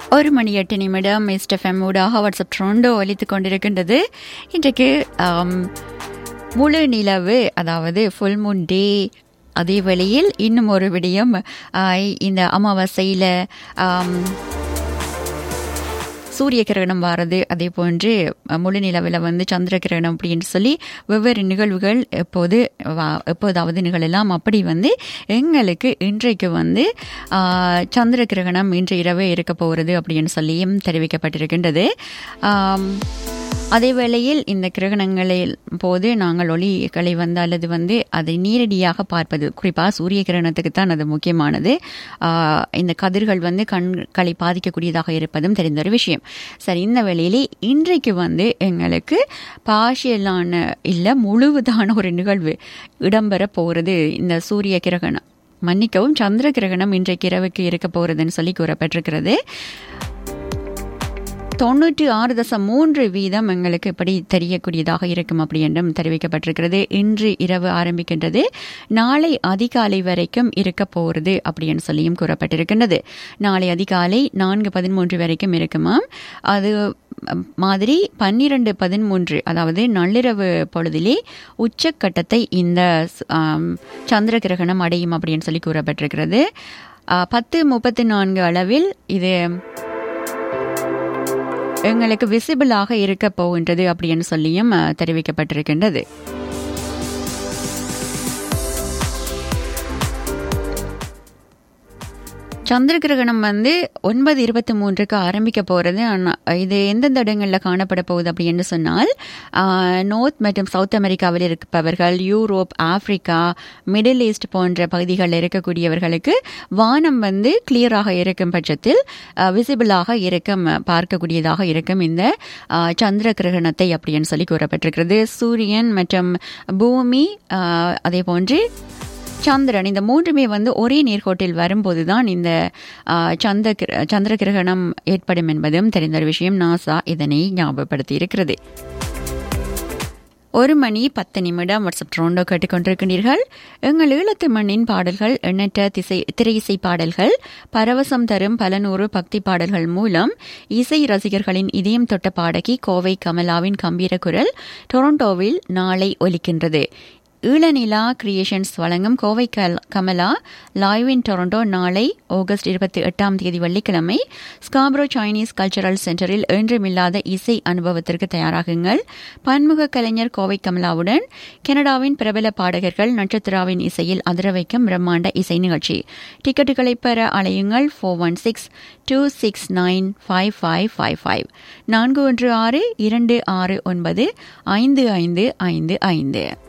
ஒரு மணி எட்டு நிமிடம் மிஸ்டர் ஃபெம் ஊடாக வாட்ஸ்அப் ட்ரோண்டோ ஒலித்து கொண்டிருக்கின்றது இன்றைக்கு ஆம், முழு நிலவு அதாவது ஃபுல் மூன் டே அதே வேளையில் இன்னும் ஒரு விடயம் ஆ, இந்த அமாவாசையில் சூரிய கிரகணம் வாரது அதே போன்று அஹ், முழு நிலவில் வந்து சந்திர கிரகணம் அப்படின்னு சொல்லி வெவ்வேறு நிகழ்வுகள் எப்போது வா- எப்போதாவது நிகழலாம் அப்படி வந்து எங்களுக்கு இன்றைக்கு வந்து ஆஹ், சந்திர கிரகணம் இன்று இரவே இருக்க போகிறது அப்படின்னு சொல்லியும் தெரிவிக்கப்பட்டிருக்கின்றது ஆம், அதே வேளையில் இந்த கிரகணங்களில் போது நாங்கள் ஒளிகளை வந்து அல்லது வந்து அதை நேரடியாக பார்ப்பது குறிப்பாக சூரிய கிரகணத்துக்கு தான் அது முக்கியமானது ஆஹ், இந்த கதிர்கள் வந்து கண்களை பாதிக்கக்கூடியதாக இருப்பதும் தெரிந்த ஒரு விஷயம் சரி இந்த வேளையிலே இன்றைக்கு வந்து எங்களுக்கு பார்ஷியலான இல்லை முழுவதான ஒரு நிகழ்வு இடம்பெற போகிறது இந்த சூரிய கிரகணம் மன்னிக்கவும் சந்திர கிரகணம் இன்றைக்கு இரவுக்கு இருக்க போகிறதுன்னு சொல்லி கூறப்பட்டிருக்கிறது தொண்ணூற்றி ஆறு தசம் மூன்று வீதம் எங்களுக்கு இப்படி தெரியக்கூடியதாக இருக்கும் அப்படி என்றும் தெரிவிக்கப்பட்டிருக்கிறது இன்று இரவு ஆரம்பிக்கின்றது நாளை அதிகாலை வரைக்கும் இருக்க போகிறது அப்படின்னு சொல்லியும் கூறப்பட்டிருக்கின்றது நாளை அதிகாலை நான்கு பதிமூன்று வரைக்கும் இருக்குமாம் அது ம், மாதிரி பன்னிரண்டு பதிமூன்று அதாவது நள்ளிரவு பொழுதிலே உச்சக்கட்டத்தை இந்த ஸ்- ஆம், சந்திர கிரகணம் அடையும் அப்படின்னு சொல்லி கூறப்பட்டிருக்கிறது ஆ, பத்து முப்பத்தி நான்கு அளவில் இது எங்களுக்கு விசிபிளாக இருக்க போகின்றது அப்படின்னு சொல்லியும் அஹ், தெரிவிக்கப்பட்டிருக்கின்றது சந்திர கிரகணம் வந்து ஒன்பது இருபத்தி மூன்றுக்கு ஆரம்பிக்க போகிறது ஆனால் இது எந்தெந்த இடங்களில் காணப்பட போகுது அப்படின்னு சொன்னால் நோர்த் மற்றும் சவுத் அமெரிக்காவில் இருப்பவர்கள் யூரோப் ஆப்பிரிக்கா மிடில் ஈஸ்ட் போன்ற பகுதிகளில் இருக்கக்கூடியவர்களுக்கு வானம் வந்து கிளியராக இருக்கும் பட்சத்தில் விசிபிளாக இருக்கும் பார்க்கக்கூடியதாக இருக்கும் இந்த அஹ், சந்திர கிரகணத்தை அப்படின்னு சொல்லி கூறப்பட்டிருக்கிறது சூரியன் மற்றும் பூமி அஹ், அதே போன்று சந்திரன் இந்த மூன்றுமே வந்து ஒரே நேர்கோட்டில் வரும்போதுதான் இந்த ஆ, சந்திர கிர- சந்திர கிரகணம் ஏற்படும் என்பதும் தெரிந்த ஒரு விஷயம் நாசா இதனை ஞாபகப்படுத்தி இருக்கிறது ஒரு மணி பத்து நிமிடம் வாட்ஸ்அப் ட்ரோண்டோ கேட்டுக்கொண்டிருக்கிறீர்கள் எங்கள் ஈழத்து மண்ணின் பாடல்கள் எண்ணற்ற திசை திரையிசை பாடல்கள் பரவசம் தரும் பல நூறு பக்தி பாடல்கள் மூலம் இசை ரசிகர்களின் இதயம் தொட்ட பாடகி கோவை கமலாவின் கம்பீர குரல் டொரண்டோவில் நாளை ஒலிக்கின்றது ஈழநிலா கிரியேஷன்ஸ் வழங்கும் கோவை கல்- கமலா லைவ் இன் டொரண்டோ நாளை ஆகஸ்ட் இருபத்தி எட்டாம் தேதி வெள்ளிக்கிழமை ஸ்காப்ரோ சைனீஸ் கல்ச்சரல் சென்டரில் என்றுமில்லாத இசை அனுபவத்திற்கு தயாராகுங்கள் பன்முக கலைஞர் கோவை கமலாவுடன் கனடாவின் பிரபல பாடகர்கள் நட்சத்திராவின் இசையில் அதிர வைக்கும் பிரம்மாண்ட இசை நிகழ்ச்சி டிக்கெட்டுகளை பெற அலையுங்கள் four one six two six nine five five five five நான்கு ஒன்று ஆறு இரண்டு ஆறு ஒன்பது ஐந்து ஐந்து ஐந்து ஐந்து